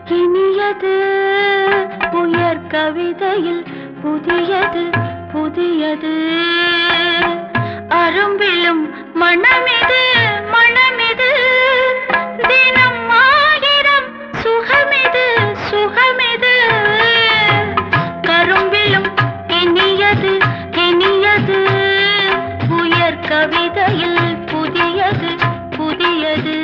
இனியது உயர் கவிதையில் புதியது புதியது அரும்பிலும் மனமிது மனமிது தினம் ஆயிரம் சுகமிது சுகமிது கரும்பிலும் இனியது இனியது உயர் கவிதையில் புதியது புதியது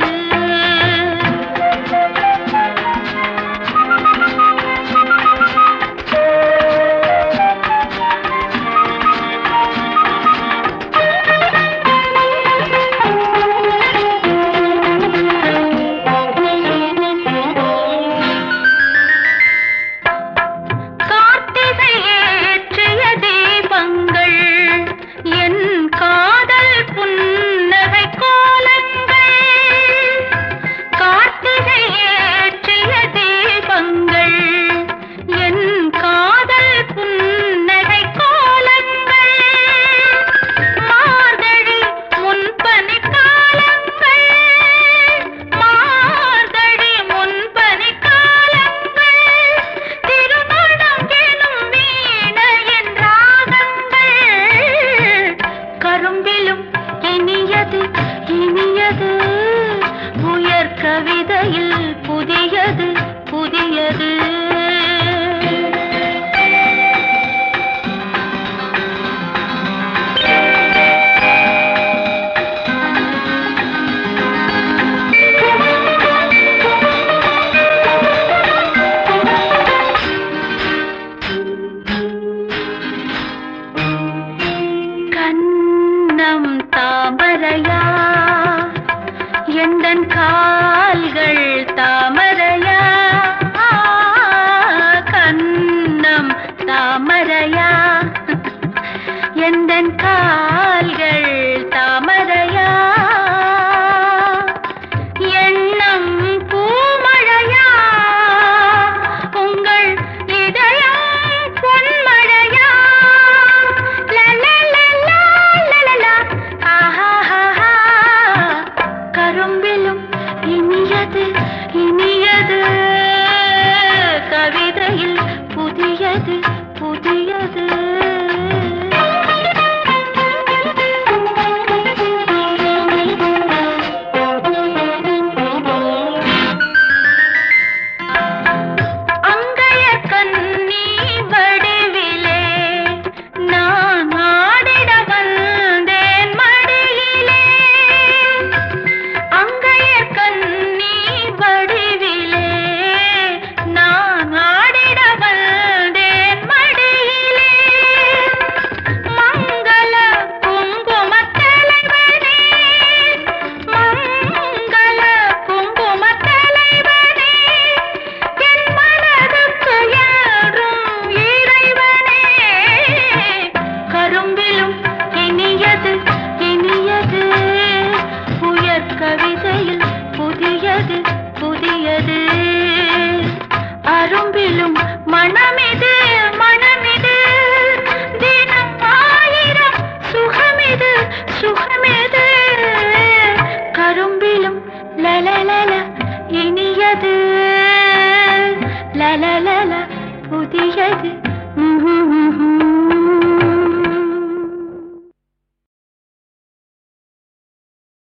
கார்த்திகை ஏற்றிய தீபங்கள் என் காதல் புன்னகை கோலங்கள் கார்த்திகை ஏற்றிய தீபங்கள் என் காதல் புன்னகை கோலங்கள் மார்கழி முன்பனி காலங்கள் மார்கழி முன்பனி காலங்கள் திருமணம் எனும் வீணையின் ராகங்கள் கரும்பிலும் இனியது இனியது உயர் கவிதையில் புதியது புதியது கண்ணம் தாமரையா எந்தன் கால்கள் தாமரையா கண்ணம் தாமரையா எந்தன் கால்கள் தாமரையா எண்ணம் பூமழையா உங்கள் இதயம் பொன்மழையா லலலலா, லலலா, ஆஹாஹாஹா. கரும்பிலும் இனியது இனியது கவிதையில் புதியது புதியது அங்கைய கண்ணி வடிவிலே நான் ஆடிட வந்தேன் மடியிலே அங்கைய கண்ணி வடிவிலே நான் ஆடிட வந்தேன் மடியிலே மங்கள குங்குமத் தலைவனே மங்கள குங்குமத் தலைவனே என் மனதுக்கு யாரும் இறைவனே கரும்பிலும் இனியது இனியது உயர் கவிதையில் புதியது புதியது அரும்பிலும் மனமிது மனமிது தினம் ஆயிரம் சுகமிது சுகமிது கரும்பிலும் லலலல இனியது லலலல புதியது ம்ஹும் ம்ஹும்